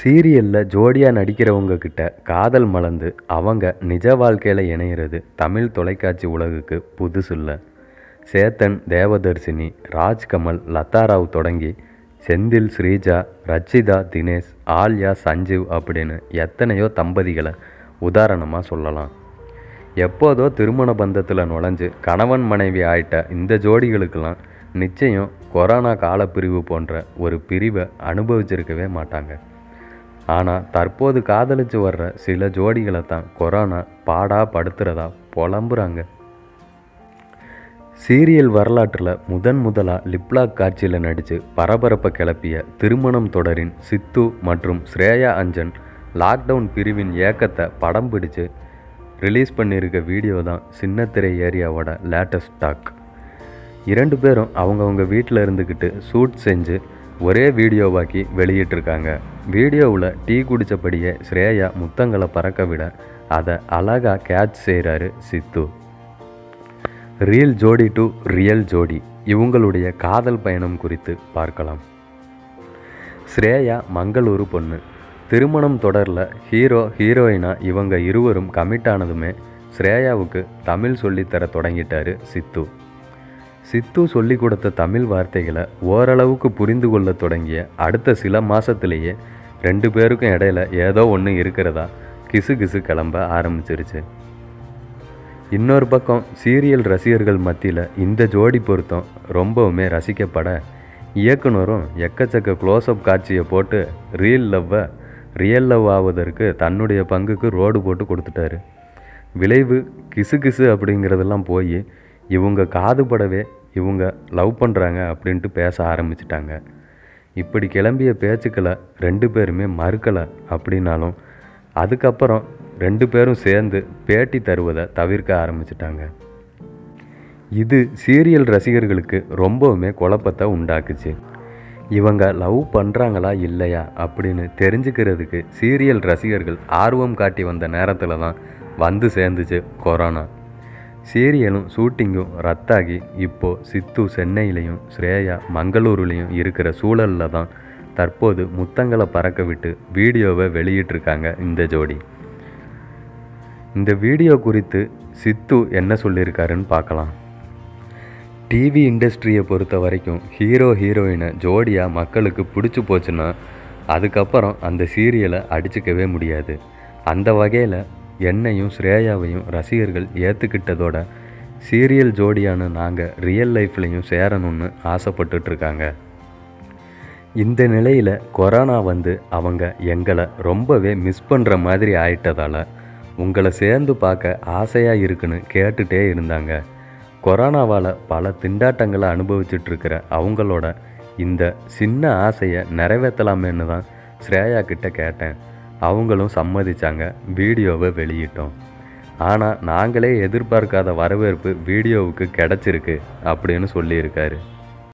சீரியலில் ஜோடியாக நடிக்கிறவங்க கிட்ட காதல் மலர்ந்து அவங்க நிஜ வாழ்க்கையில் இணையிறது தமிழ் தொலைக்காட்சி உலகுக்கு புதுசு இல்லை சேத்தன் தேவதர்சினி ராஜ்கமல் லதாராவ் தொடங்கி செந்தில் ஸ்ரீஜா ரச்சிதா தினேஷ் ஆல்யா சஞ்சீவ் அப்படின்னு எத்தனையோ தம்பதிகளை உதாரணமாக சொல்லலாம் எப்போதோ திருமண பந்தத்தில் நுழைஞ்சு கணவன் மனைவி ஆயிட்ட இந்த ஜோடிகளுக்கெல்லாம் நிச்சயம் கொரோனா காலப்பிரிவு போன்ற ஒரு பிரிவை அனுபவிச்சிருக்கவே மாட்டாங்க ஆனால் தற்போது காதலிச்சு வர்ற சில ஜோடிகளை தான் கொரோனா பாடா படுத்துறதா புலம்புறாங்க சீரியல் வரலாற்றில் முதன் முதலாக லிப்லாக் காட்சியில் நடித்து பரபரப்பை கிளப்பிய திருமணம் தொடரின் சித்து மற்றும் ஸ்ரேயா அஞ்சன் லாக்டவுன் பிரிவின் ஏக்கத்தை படம் பிடிச்சு ரிலீஸ் பண்ணியிருக்க வீடியோ தான் சின்னத்திரை ஏரியாவோட லேட்டஸ்ட் டாக் இரண்டு பேரும் அவங்கவுங்க வீட்டில் இருந்துக்கிட்டு ஷூட் செஞ்சு ஒரே வீடியோவாக்கி வெளியிட்டிருக்காங்க வீடியோவில் டீ குடித்தபடியே ஸ்ரேயா முத்தங்களை பறக்க விட அதை அழகாக கேட்ச் செய்கிறாரு சித்து ரியல் ஜோடி டு ரியல் ஜோடி இவங்களுடைய காதல் பயணம் குறித்து பார்க்கலாம் ஸ்ரேயா மங்களூரு பொண்ணு திருமணம் தொடரில் ஹீரோ ஹீரோயினா இவங்க இருவரும் கமிட் ஆனதுமே ஸ்ரேயாவுக்கு தமிழ் சொல்லித்தர தொடங்கிட்டாரு சித்து சித்து சொல்லி கொடுத்த தமிழ் வார்த்தைகளை ஓரளவுக்கு புரிந்து கொள்ள தொடங்கிய அடுத்த சில மாதத்துலேயே ரெண்டு பேருக்கும் இடையில ஏதோ ஒன்று இருக்கிறதா கிசு கிசு கிளம்ப ஆரம்பிச்சிருச்சு இன்னொரு பக்கம் சீரியல் ரசிகர்கள் மத்தியில் இந்த ஜோடி பொருத்தம் ரொம்பவுமே ரசிக்கப்பட இயக்குனரும் எக்கச்சக்க க்ளோஸ்அப் காட்சியை போட்டு ரீல் லவ்வை ரியல் லவ் ஆவதற்கு தன்னுடைய பங்குக்கு ரோடு போட்டு கொடுத்துட்டாரு விளைவு கிசு கிசு அப்படிங்கிறதெல்லாம் போய் இவங்க காதுபடவே இவங்க லவ் பண்ணுறாங்க அப்படின்ட்டு பேச ஆரம்பிச்சிட்டாங்க இப்படி கிளம்பிய பேச்சுக்களை ரெண்டு பேருமே மறுக்கலை அப்படின்னாலும் அதுக்கப்புறம் ரெண்டு பேரும் சேர்ந்து பேட்டி தருவதை தவிர்க்க ஆரம்பிச்சிட்டாங்க இது சீரியல் ரசிகர்களுக்கு ரொம்பவுமே குழப்பத்தை உண்டாக்குச்சு இவங்க லவ் பண்ணுறாங்களா இல்லையா அப்படின்னு தெரிஞ்சுக்கிறதுக்கு சீரியல் ரசிகர்கள் ஆர்வம் காட்டி வந்த நேரத்தில் தான் வந்து சேர்ந்துச்சு கொரோனா சீரியலும் ஷூட்டிங்கும் ரத்தாகி இப்போது சித்து சென்னையிலையும் ஸ்ரேயா மங்களூருலேயும் இருக்கிற சூழலில் தான் தற்போது முத்தங்களை பறக்க விட்டு வீடியோவை வெளியிட்டிருக்காங்க இந்த ஜோடி இந்த வீடியோ குறித்து சித்து என்ன சொல்லியிருக்காருன்னு பார்க்கலாம் டிவி இண்டஸ்ட்ரியை பொறுத்த வரைக்கும் ஹீரோ ஹீரோயினை ஜோடியாக மக்களுக்கு பிடிச்சி போச்சுன்னா அதுக்கப்புறம் அந்த சீரியலை அடிச்சுக்கவே முடியாது அந்த வகையில் என்னையும் ஸ்ரேயாவையும் ரசிகர்கள் ஏற்றுக்கிட்டதோட சீரியல் ஜோடியான நாங்கள் ரியல் லைஃப்லையும் சேரணும்னு ஆசைப்பட்டுட்ருக்காங்க இந்த நிலையில் கொரோனா வந்து அவங்க எங்களை ரொம்பவே மிஸ் பண்ணுற மாதிரி ஆயிட்டதால் உங்களை சேர்ந்து பார்க்க ஆசையாக இருக்குன்னு கேட்டுகிட்டே இருந்தாங்க கொரோனாவால் பல திண்டாட்டங்களை அனுபவிச்சுட்ருக்கிற அவங்களோட இந்த சின்ன ஆசையை நிறைவேற்றலாமேன்னு தான் ஸ்ரேயா கிட்ட கேட்டேன் அவங்களும் சம்மதிச்சாங்க வீடியோவை வெளியிட்டோம் ஆனால் நாங்களே எதிர்பார்க்காத வரவேற்பு வீடியோவுக்கு கிடச்சிருக்கு அப்படின்னு சொல்லியிருக்காரு